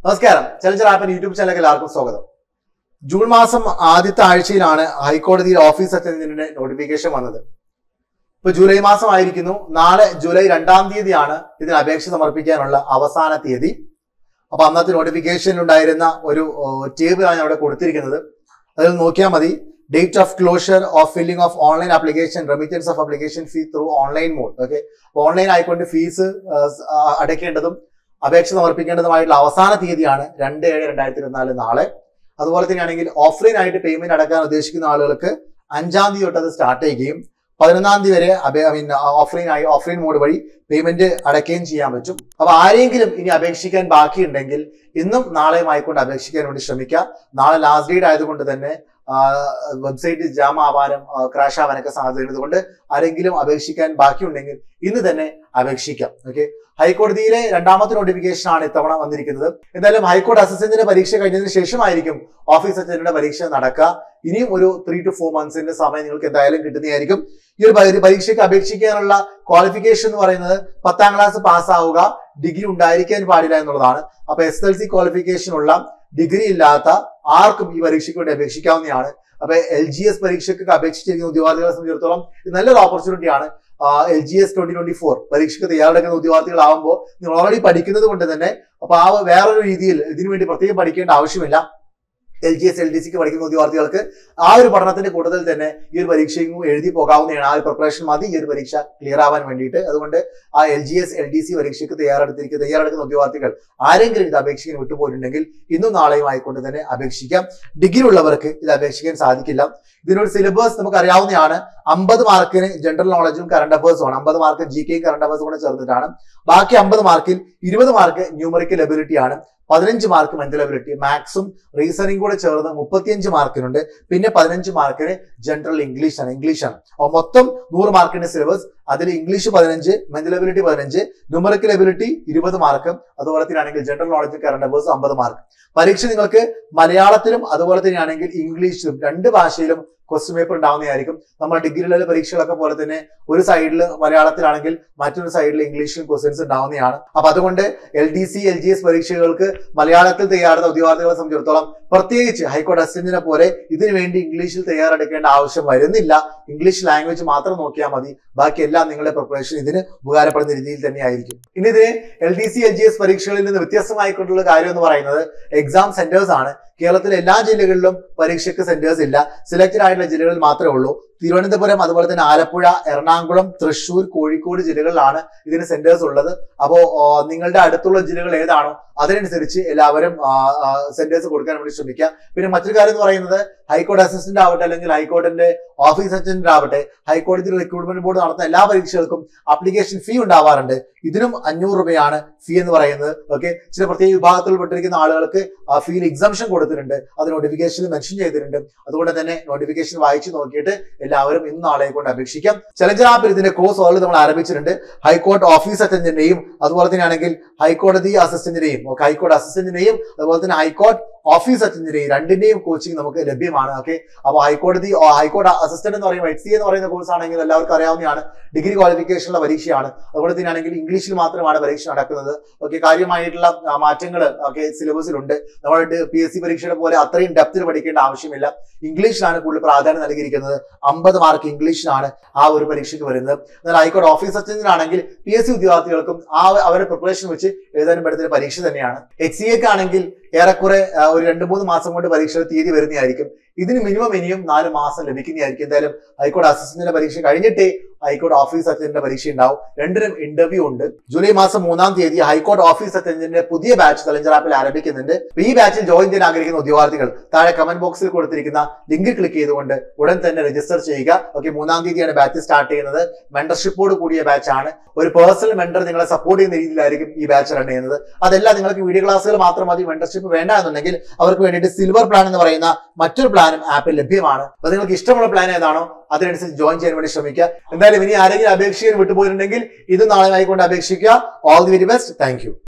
നമസ്കാരം challenger ആപ്പിന്റെ YouTube ചാനലിലേക്ക് എല്ലാവർക്കും സ്വാഗതം ജൂൺ മാസം ആദ്യത്തെ ആഴ്ചയിലാണ് ഹൈക്കോടതിയിൽ ഓഫീസ് അറ്റൻഡന്റിന്റെ നോട്ടിഫിക്കേഷൻ വന്നത് ഇപ്പൊ ജൂലൈ മാസം ആയിരിക്കുന്നു നാളെ ജൂലൈ രണ്ടാം തീയതിയാണ് ഇതിന് അപേക്ഷ സമർപ്പിക്കാനുള്ള അവസാന തീയതി അപ്പൊ അന്നത്തെ നോട്ടിഫിക്കേഷനിൽ ഉണ്ടായിരുന്ന ഒരു ടേബിളാണ് അവിടെ കൊടുത്തിരിക്കുന്നത് അതിൽ നോക്കിയാൽ മതി date of closure of filling of online application remittance of application fee through online mode okay online ആയിക്കൊണ്ട് ഫീസ് അടയ്ക്കേണ്ടതും അപേക്ഷ സമർപ്പിക്കേണ്ടതുമായിട്ടുള്ള അവസാന തീയതിയാണ് രണ്ട് ഏഴ് രണ്ടായിരത്തി ഇരുപത്തിനാല് നാളെ അതുപോലെ തന്നെയാണെങ്കിൽ ഓഫ്ലൈൻ ആയിട്ട് പേയ്മെന്റ് അടക്കാൻ ഉദ്ദേശിക്കുന്ന ആളുകൾക്ക് അഞ്ചാം തീയതി തൊട്ട് അത് സ്റ്റാർട്ട് ചെയ്യുകയും പതിനൊന്നാം തീയതി വരെ അപേ ഐ മീൻ ഓഫ്ലൈൻ ആയി ഓഫ്ലൈൻ മോഡ് വഴി പേയ്മെന്റ് അടയ്ക്കുകയും ചെയ്യാൻ പറ്റും അപ്പൊ ആരെങ്കിലും ഇനി അപേക്ഷിക്കാൻ ബാക്കിയുണ്ടെങ്കിൽ ഇന്നും നാളെയും ആയിക്കൊണ്ട് അപേക്ഷിക്കാൻ വേണ്ടി ശ്രമിക്കുക നാളെ ലാസ്റ്റ് ഡേറ്റ് ആയതുകൊണ്ട് തന്നെ വെബ്സൈറ്റ് ജാം ആവാനും ക്രാഷ് ആവാനൊക്കെ സാധ്യതയുണ്ട് അതുകൊണ്ട് ആരെങ്കിലും അപേക്ഷിക്കാൻ ബാക്കിയുണ്ടെങ്കിൽ ഇന്ന് തന്നെ അപേക്ഷിക്കാം ഓക്കെ ഹൈക്കോടതിയിലെ രണ്ടാമത്തെ നോട്ടിഫിക്കേഷൻ ആണ് ഇത്തവണ വന്നിരിക്കുന്നത് എന്തായാലും ഹൈക്കോടതി അസിസ്റ്റന്റിന്റെ പരീക്ഷ കഴിഞ്ഞതിന് ശേഷമായിരിക്കും ഓഫീസ് അസിസ്റ്റന്റിന്റെ പരീക്ഷ നടക്കുക ഇനിയും ഒരു ത്രീ ടു ഫോർ മന്ത്സിന്റെ സമയം നിങ്ങൾക്ക് എന്തായാലും കിട്ടുന്നതായിരിക്കും ഈ ഒരു പരി- പരീക്ഷയ്ക്ക് അപേക്ഷിക്കാനുള്ള ക്വാളിഫിക്കേഷൻ എന്ന് പറയുന്നത് പത്താം ക്ലാസ് പാസ്സാവുക ഡിഗ്രി ഉണ്ടായിരിക്കാൻ പാടില്ല എന്നുള്ളതാണ് അപ്പൊ എസ് എൽ സി ക്വാളിഫിക്കേഷൻ ഉള്ള ഡിഗ്രി ഇല്ലാത്ത ആർക്കും ഈ പരീക്ഷയ്ക്ക് വേണ്ടി അപേക്ഷിക്കാവുന്നതാണ് അപ്പൊ എൽ ജി എസ് പരീക്ഷയ്ക്ക് അപേക്ഷിച്ചിരിക്കുന്ന ഉദ്യോഗാർത്ഥികളെ സംബന്ധിച്ചിടത്തോളം ഇത് നല്ലൊരു ഓപ്പർച്യൂണിറ്റിയാണ് L G S twenty twenty four പരീക്ഷയ്ക്ക് തയ്യാറെടുക്കുന്ന ഉദ്യോഗാർത്ഥികളാവുമ്പോൾ നിങ്ങൾ ഓൾറെഡി പഠിക്കുന്നത് കൊണ്ട് തന്നെ അപ്പൊ ആ വേറൊരു രീതിയിൽ ഇതിനു വേണ്ടി പ്രത്യേകം പഠിക്കേണ്ട ആവശ്യമില്ല L G S L D സിക്ക് പഠിക്കുന്ന ഉദ്യോഗാർത്ഥികൾക്ക് ആ ഒരു പഠനത്തിന്റെ കൂട്ടത്തിൽ തന്നെ ഈ ഒരു പരീക്ഷയും എഴുതി പോകാവുന്നതാണ് ആ ഒരു പ്രിപ്പറേഷൻ മതി ഈ ഒരു പരീക്ഷ ക്ലിയർ ആവാൻ വേണ്ടിയിട്ട് അതുകൊണ്ട് ആ L G S L D C പരീക്ഷയ്ക്ക് തയ്യാറെടുത്തിരിക്കുന്ന തയ്യാറെടുക്കുന്ന ഉദ്യോഗാർത്ഥികൾ ആരെങ്കിലും ഇത് അപേക്ഷിക്കാൻ വിട്ടുപോയിട്ടുണ്ടെങ്കിൽ ഇന്നും നാളെയും ആയിക്കൊണ്ട് തന്നെ അപേക്ഷിക്കാം ഡിഗ്രി ഉള്ളവർക്ക് ഇത് അപേക്ഷിക്കാൻ സാധിക്കില്ല ഇതിനൊരു സിലബസ് നമുക്ക് അറിയാവുന്നതാണ് അമ്പത് മാർക്കിന് ജനറൽ നോളജും കറണ്ട് അഫേഴ്സും ആണ് അമ്പത് മാർക്ക് ജി കെയും കറണ്ട് അഫേഴ്സും കൂടെ ചേർന്നിട്ടാണ് ബാക്കി അമ്പത് മാർക്കിൽ ഇരുപത് മാർക്ക് ന്യൂമറിക്കൽ എബിലിറ്റി ആണ് പതിനഞ്ച് മാർക്ക് മെന്റൽ എബിലിറ്റി മാത്സും റീസണിംഗ് കൂടെ ചേർന്ന് മുപ്പത്തിയഞ്ച് മാർക്കിനുണ്ട് പിന്നെ പതിനഞ്ച് മാർക്കിന് ജനറൽ ഇംഗ്ലീഷ് ആണ് ഇംഗ്ലീഷ് ആണ് അപ്പോൾ മൊത്തം നൂറ് മാർക്കിന്റെ സിലബസ് അതിൽ ഇംഗ്ലീഷ് പതിനഞ്ച് മെന്റൽ എബിലിറ്റി പതിനഞ്ച് ന്യൂമറിക്കൽ എബിലിറ്റി ഇരുപത് മാർക്കും അതുപോലെ തന്നെയാണെങ്കിൽ ജനറൽ നോളജ് കറണ്ട് അഫേഴ്സ് അമ്പത് മാർക്ക് പരീക്ഷ നിങ്ങൾക്ക് മലയാളത്തിലും അതുപോലെ തന്നെയാണെങ്കിൽ ഇംഗ്ലീഷിലും രണ്ട് ഭാഷയിലും ക്വസ്റ്റ്യൻ പേപ്പർ ഉണ്ടാവുന്നതായിരിക്കും നമ്മൾ ഡിഗ്രിയിലെ പരീക്ഷകളൊക്കെ പോലെ തന്നെ ഒരു സൈഡിൽ മലയാളത്തിലാണെങ്കിൽ മറ്റൊരു സൈഡിൽ ഇംഗ്ലീഷിലും ക്വസ്റ്റ്യൻസ് ഉണ്ടാവുന്നതാണ് അപ്പൊ അതുകൊണ്ട് L D C L G S പരീക്ഷകൾക്ക് മലയാളത്തിൽ തയ്യാറെടുത്ത ഉദ്യോഗാർത്ഥികളെ സംബന്ധിച്ചിടത്തോളം പ്രത്യേകിച്ച് ഹൈക്കോടതി അസിസ്റ്റന്റിനെ പോലെ ഇതിനു വേണ്ടി ഇംഗ്ലീഷിൽ തയ്യാറെടുക്കേണ്ട ആവശ്യം വരുന്നില്ല ഇംഗ്ലീഷ് ലാംഗ്വേജ് മാത്രം നോക്കിയാൽ മതി ബാക്കി എല്ലാം നിങ്ങളുടെ പ്രിപ്പറേഷൻ ഇതിന് ഉപകാരപ്പെടുന്ന രീതിയിൽ തന്നെ ആയിരിക്കും ഇനി ഇതിന് L D C L G S പരീക്ഷകളിൽ നിന്ന് വ്യത്യസ്തമായിക്കൊണ്ടുള്ള കാര്യം എന്ന് പറയുന്നത് എക്സാം സെന്റേഴ്സ് ആണ് കേരളത്തിലെ എല്ലാ ജില്ലകളിലും പരീക്ഷയ്ക്ക് സെന്റേഴ്സ് ഇല്ല സെലക്റ്റഡ് ആയിട്ടുള്ള ജില്ലകളിൽ മാത്രമേ ഉള്ളൂ തിരുവനന്തപുരം അതുപോലെ തന്നെ ആലപ്പുഴ എറണാകുളം തൃശൂർ കോഴിക്കോട് ജില്ലകളിലാണ് ഇതിന് സെന്റേഴ്സ് ഉള്ളത് അപ്പോ ആ, നിങ്ങളുടെ അടുത്തുള്ള ജില്ലകൾ ഏതാണോ അതിനനുസരിച്ച് എല്ലാവരും സെന്റേഴ്സ് കൊടുക്കാൻ വേണ്ടി ശ്രമിക്കുക പിന്നെ മറ്റൊരു കാര്യം എന്ന് പറയുന്നത് ഹൈക്കോടതി അസിസ്റ്റന്റ് ആവട്ടെ അല്ലെങ്കിൽ ഹൈക്കോടതിന്റെ ഓഫീസ് അസിസ്റ്റന്റ് ആവട്ടെ ഹൈക്കോടതി റിക്രൂട്ട്മെന്റ് ബോർഡ് നടത്തുന്ന എല്ലാ പരീക്ഷകൾക്കും ആപ്ലിക്കേഷൻ ഫീ ഉണ്ടാവാറുണ്ട് ഇതിനും അഞ്ഞൂറ് രൂപയാണ് ഫീ എന്ന് പറയുന്നത് ഓക്കെ ചില പ്രത്യേക വിഭാഗത്തിൽ പെട്ടിരിക്കുന്ന ആളുകൾക്ക് ആ ഫീൽ എക്സംഷൻ കൊടുത്തിട്ടുണ്ട് അത് നോട്ടിഫിക്കേഷനിൽ മെൻഷൻ ചെയ്തിട്ടുണ്ട് അതുകൊണ്ട് തന്നെ നോട്ടിഫിക്കേഷൻ വായിച്ചു നോക്കിയിട്ട് എല്ലാവരും ഇന്ന് നാളെ കൊണ്ട് അപേക്ഷിക്കാം ചലഞ്ചർ ആപ്പിൽ ഇതിന്റെ കോഴ്സ് ഓൾറെഡി നമ്മൾ ആരംഭിച്ചിട്ടുണ്ട് ഹൈക്കോർട്ട് ഓഫീസ് അറ്റൻഡന്റിന്റെയും അതുപോലെ തന്നെയാണെങ്കിൽ ഹൈക്കോടതി അസിസ്റ്റന്റിന്റെയും ഹൈക്കോടതി അസിസ്റ്റന്റിന്റെയും അതുപോലെ തന്നെ ഹൈക്കോർട്ട് ഓഫീസ് അറ്റൻഡന്റിന്റെയും രണ്ടിന്റെയും കോച്ചിങ് നമുക്ക് ലഭ്യമാണ് ഓക്കെ അപ്പോൾ ഹൈക്കോടതി ഓ, ഹൈക്കോടതി അസിസ്റ്റന്റ് എന്ന് പറയുമ്പോൾ എച്ച് സി എന്ന് പറയുന്ന കോഴ്സ് ആണെങ്കിൽ എല്ലാവർക്കും അറിയാവുന്നതാണ് ഡിഗ്രി ക്വാളിഫിക്കേഷനുള്ള പരീക്ഷയാണ് അതുപോലെ തന്നെയാണെങ്കിൽ ഇംഗ്ലീഷിൽ മാത്രമാണ് പരീക്ഷ നടക്കുന്നത് ഓക്കെ കാര്യമായിട്ടുള്ള മാറ്റങ്ങൾ ഓക്കെ സിലബസിലുണ്ട് നമ്മൾ പി എസ് സി പരീക്ഷയുടെ പോലെ അത്രയും ഡെപ്തിൽ പഠിക്കേണ്ട ആവശ്യമില്ല ഇംഗ്ലീഷിലാണ് കൂടുതൽ പ്രാധാന്യം നൽകിയിരിക്കുന്നത് അമ്പത് മാർക്ക് ഇംഗ്ലീഷിലാണ് ആ ഒരു പരീക്ഷയ്ക്ക് വരുന്നത് എന്നാൽ ഹൈക്കോടതി ഓഫീസ് അറ്റൻഡന്റാണെങ്കിൽ പി എസ് സി ഉദ്യോഗാർത്ഥികൾക്കും ആ അവരുടെ പ്രിപ്പറേഷൻ വെച്ച് എഴുതാനും പറ്റുന്ന പരീക്ഷ തന്നെയാണ് എച്ച് സി എക്ക് ആണെങ്കിൽ ഏറെക്കുറെ ആ, ഒരു രണ്ട് മൂന്ന് മാസം കൊണ്ട് പരീക്ഷയുടെ തീയതി വരുന്നതായിരിക്കും ഇതിന് മിനിമം ഇനിയും നാല് മാസം ലഭിക്കുന്നതായിരിക്കും എന്തായാലും ഹൈക്കോടതി അസിസ്റ്റന്റിന്റെ പരീക്ഷ കഴിഞ്ഞിട്ടേ ഹൈക്കോടതി ഓഫീസ് അറ്റൻഡന്റിന്റെ പരീക്ഷ ഉണ്ടാവും രണ്ടിനും ഇന്റർവ്യൂ ഉണ്ട് ജൂലൈ മാസം മൂന്നാം തീയതി ഹൈക്കോടതി ഓഫീസ് അറ്റൻഡന്റിന്റെ പുതിയ ബാച്ച് തലഞ്ചർ ആപ്പിൽ ആരംഭിക്കുന്നുണ്ട് അപ്പൊ ഈ ബാച്ചിൽ ജോയിൻ ചെയ്യാൻ ആഗ്രഹിക്കുന്ന ഉദ്യോഗാർത്ഥികൾ താഴെ കമന്റ് ബോക്സിൽ കൊടുത്തിരിക്കുന്ന ലിങ്ക് ക്ലിക്ക് ചെയ്തുകൊണ്ട് ഉടൻ തന്നെ രജിസ്റ്റർ ചെയ്യുക ഓക്കെ മൂന്നാം തീയതിയാണ് ബാച്ച് സ്റ്റാർട്ട് ചെയ്യുന്നത് മെന്റർഷിപ്പോട് കൂടിയ ബാച്ച് ആണ് ഒരു പേഴ്സണൽ മെന്റർ നിങ്ങളെ സപ്പോർട്ട് ചെയ്യുന്ന രീതിയിലായിരിക്കും ഈ ബാച്ച് റൺ ചെയ്യുന്നത് അതെല്ലാം നിങ്ങൾക്ക് വീഡിയോ ക്ലാസ്സുകൾ മാത്രം മതി മെന്റർഷിപ്പ് വേണ്ട എന്നുണ്ടെങ്കിൽ അവർക്ക് വേണ്ടിയിട്ട് സിൽവർ പ്ലാൻ എന്ന് പറയുന്ന മറ്റൊരു പ്ലാനും ആപ്പിൽ ലഭ്യമാണ് അപ്പൊ നിങ്ങൾക്ക് ഇഷ്ടമുള്ള പ്ലാൻ ഏതാണോ അതിനനുസരിച്ച് ജോയിൻ ചെയ്യാൻ വേണ്ടി ശ്രമിക്കുക എന്തായാലും ഇനി ആരെങ്കിലും അപേക്ഷിക്കാൻ വിട്ടുപോയിട്ടുണ്ടെങ്കിൽ ഇത് നാളെ ആയിക്കൊണ്ട് അപേക്ഷിക്കുക all the very best thank U